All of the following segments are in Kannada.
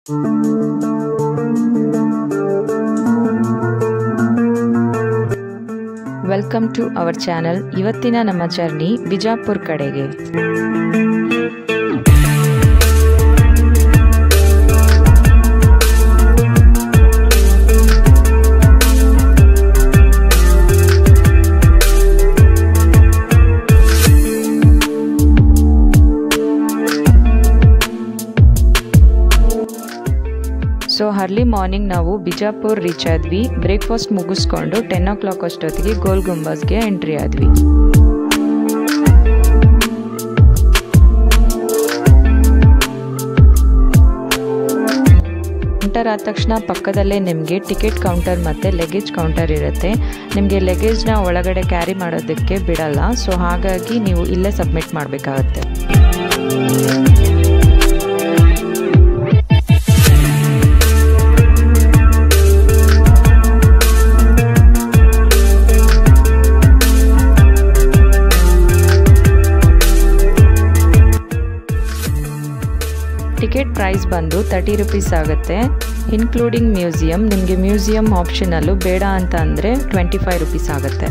ವೆಲ್ಕಮ್ ಟು ಅವರ್ ಚಾನಲ್ ಇವತ್ತಿನ ನಮ್ಮ ಜರ್ನಿ ಬಿಜಾಪುರ್ ಕಡೆಗೆ ಸೊ ಅರ್ಲಿ ಮಾರ್ನಿಂಗ್ ನಾವು ಬಿಜಾಪುರ್ ರೀಚ್ ಆದ್ವಿ ಬ್ರೇಕ್ಫಾಸ್ಟ್ ಮುಗಿಸ್ಕೊಂಡು ಟೆನ್ ಓ ಕ್ಲಾಕ್ ಅಷ್ಟೊತ್ತಿಗೆ ಗೋಲ್ ಗುಂಬಸ್ಗೆ ಎಂಟ್ರಿ ಆದ್ವಿ ಎಂಟರ್ ಆದ ತಕ್ಷಣ ಪಕ್ಕದಲ್ಲೇ ನಿಮಗೆ ಟಿಕೆಟ್ ಕೌಂಟರ್ ಮತ್ತು ಲೆಗೇಜ್ ಕೌಂಟರ್ ಇರುತ್ತೆ ನಿಮಗೆ ಲೆಗೇಜ್ನ ಒಳಗಡೆ ಕ್ಯಾರಿ ಮಾಡೋದಕ್ಕೆ ಬಿಡಲ್ಲ ಸೊ ಹಾಗಾಗಿ ನೀವು ಇಲ್ಲೇ ಸಬ್ಮಿಟ್ ಮಾಡಬೇಕಾಗತ್ತೆ ಟಿಕೆಟ್ ಪ್ರೈಸ್ ಬಂದು ತರ್ಟಿ ರುಪೀಸ್ ಆಗುತ್ತೆ ಇನ್ಕ್ಲೂಡಿಂಗ್ ಮ್ಯೂಸಿಯಂ ನಿಮಗೆ ಮ್ಯೂಸಿಯಂ ಆಪ್ಷನಲ್ಲೂ ಬೇಡ ಅಂತ ಅಂದರೆ ಟ್ವೆಂಟಿ ಫೈವ್ ರುಪೀಸ್ ಆಗುತ್ತೆ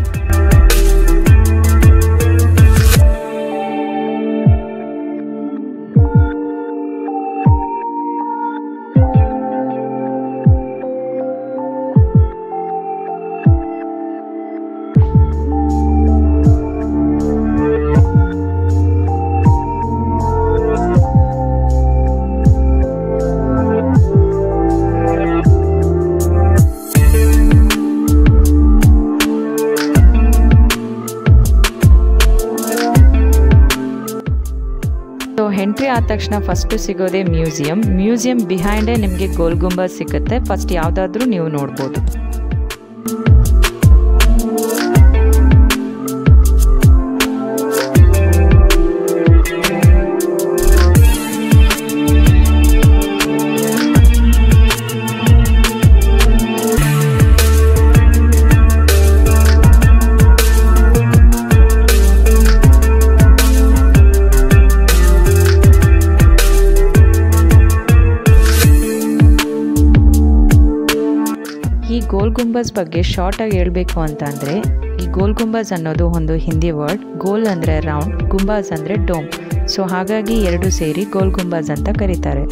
ಸೊ ಎಂಟ್ರಿ ಆದ ತಕ್ಷಣ ಫಸ್ಟು ಸಿಗೋದೇ ಮ್ಯೂಸಿಯಂ ಮ್ಯೂಸಿಯಂ ಬಿಹೈಂಡೇ ನಿಮಗೆ ಗೋಲ್ ಗುಂಬಸ್ ಸಿಗುತ್ತೆ ಫಸ್ಟ್ ಯಾವುದಾದ್ರೂ ನೀವು ನೋಡ್ಬೋದು ಈ ಗೋಲ್ ಗುಂಬಸ್ ಬಗ್ಗೆ ಶಾರ್ಟ್ ಆಗಿ ಹೇಳಬೇಕು ಅಂತ ಅಂದರೆ ಈ ಗೋಲ್ ಗುಂಬಸ್ ಅನ್ನೋದು ಒಂದು ಹಿಂದಿ ವರ್ಡ್ ಗೋಲ್ ಅಂದರೆ ರೌಂಡ್ ಗುಂಬಾಸ್ ಅಂದರೆ ಡೋಮ್ ಸೊ ಹಾಗಾಗಿ ಎರಡು ಸೇರಿ ಗೋಲ್ ಗುಂಬಾಸ್ ಅಂತ ಕರೀತಾರೆ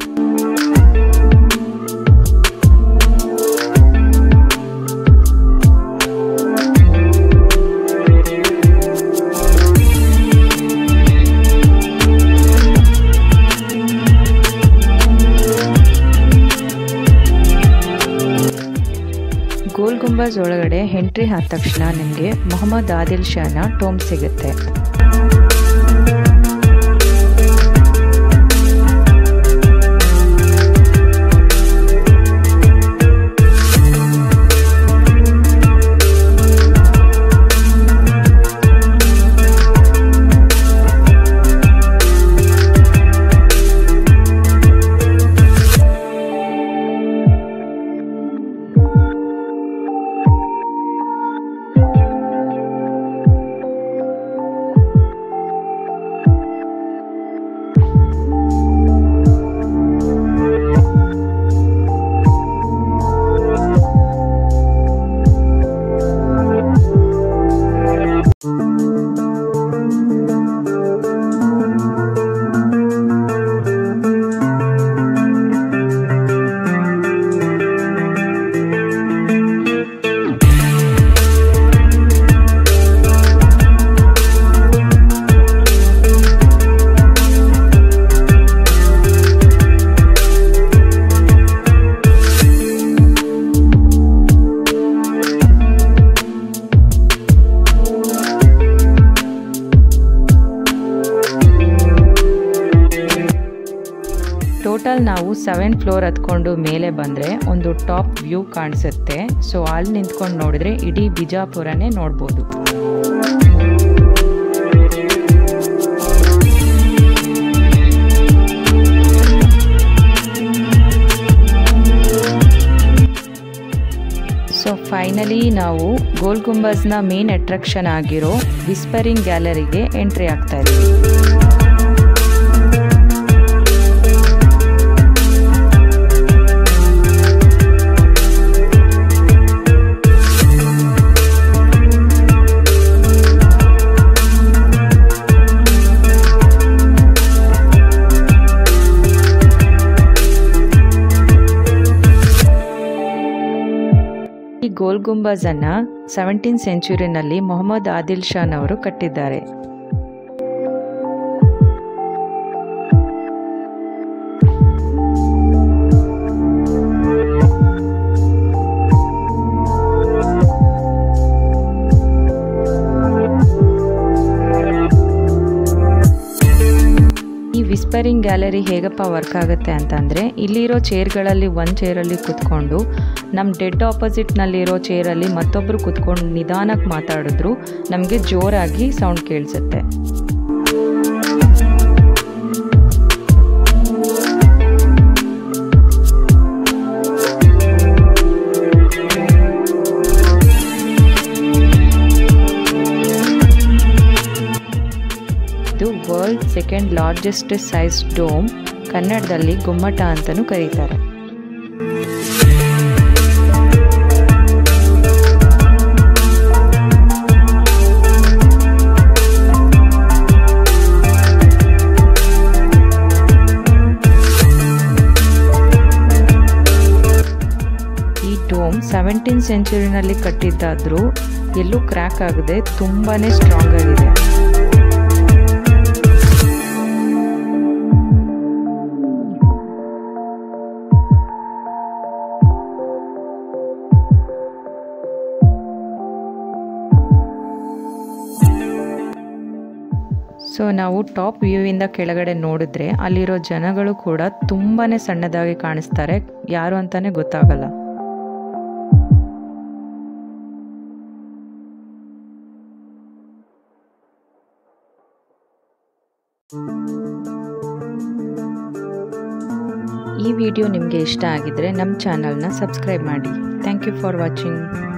ಗೋಲ್ ಗುಂಬಾಸ್ ಒಳಗಡೆ ಎಂಟ್ರಿ ಆದ ತಕ್ಷಣ ನಿಮಗೆ ಮೊಹಮ್ಮದ್ ಆದಿಲ್ ಶಾನ ಟೋಮ್ ಸಿಗುತ್ತೆ ಟೋಟಲ್ ನಾವು ಸೆವೆನ್ ಫ್ಲೋರ್ ಹತ್ಕೊಂಡು ಮೇಲೆ ಬಂದರೆ ಒಂದು ಟಾಪ್ ವ್ಯೂ ಕಾಣಿಸುತ್ತೆ ಸೊ ಅಲ್ಲಿ ನಿಂತ್ಕೊಂಡು ನೋಡಿದ್ರೆ ಇಡೀ ಬಿಜಾಪುರನೇ ನೋಡ್ಬೋದು ಸೊ ಫೈನಲಿ ನಾವು ಗೋಲ್ ಗುಂಬಸ್ನ ಮೇನ್ ಅಟ್ರಾಕ್ಷನ್ ಆಗಿರೋ ವಿಸ್ಪರಿಂಗ್ ಗ್ಯಾಲರಿಗೆ ಎಂಟ್ರಿ ಆಗ್ತಾ ಇದ್ದೀವಿ ಗೋಲ್ ಗುಂಬಾಜನ್ನು ಸೆವೆಂಟೀನ್ ಸೆಂಚುರಿನಲ್ಲಿ ಮೊಹಮ್ಮದ್ ಆದಿಲ್ ಶಾನ್ ಅವರು ಕಟ್ಟಿದ್ದಾರೆ ಈ ವಿಸ್ಪರಿಂಗ್ ಗ್ಯಾಲರಿ ಹೇಗಪ್ಪ ವರ್ಕ್ ಆಗುತ್ತೆ ಅಂತಂದರೆ ಇಲ್ಲಿರೋ ಚೇರ್ಗಳಲ್ಲಿ ಒಂದು ಚೇರಲ್ಲಿ ಕುತ್ಕೊಂಡು ನಮ್ಮ ಡೆಡ್ ಆಪೋಸಿಟ್ನಲ್ಲಿರೋ ಚೇರಲ್ಲಿ ಮತ್ತೊಬ್ಬರು ಕುತ್ಕೊಂಡು ನಿಧಾನಕ್ಕೆ ಮಾತಾಡಿದ್ರು ನಮಗೆ ಜೋರಾಗಿ ಸೌಂಡ್ ಕೇಳಿಸುತ್ತೆ ಇದು world second largest size dome ಕನ್ನಡದಲ್ಲಿ ಗುಮ್ಮಟ ಅಂತಲೂ ಕರೀತಾರೆ ಈ ಡೋಮ್ ಸೆವೆಂಟೀನ್ ಸೆಂಚುರಿನಲ್ಲಿ ಕಟ್ಟಿದ್ದಾದರೂ ಎಲ್ಲೂ ಕ್ರ್ಯಾಕ್ ಆಗದೆ ತುಂಬಾ ಸ್ಟ್ರಾಂಗ್ ಆಗಿದೆ ಸೊ ನಾವು ಟಾಪ್ ವ್ಯೂವಿಂದ ಕೆಳಗಡೆ ನೋಡಿದ್ರೆ ಅಲ್ಲಿರೋ ಜನಗಳು ಕೂಡ ತುಂಬಾ ಸಣ್ಣದಾಗಿ ಕಾಣಿಸ್ತಾರೆ ಯಾರು ಅಂತಾನೆ ಗೊತ್ತಾಗಲ್ಲ ಈ ವಿಡಿಯೋ ನಿಮಗೆ ಇಷ್ಟ ಆಗಿದ್ರೆ ನಮ್ಮ ಚಾನಲ್ನ ಸಬ್ಸ್ಕ್ರೈಬ್ ಮಾಡಿ ಥ್ಯಾಂಕ್ ಯು ಫಾರ್ ವಾಚಿಂಗ್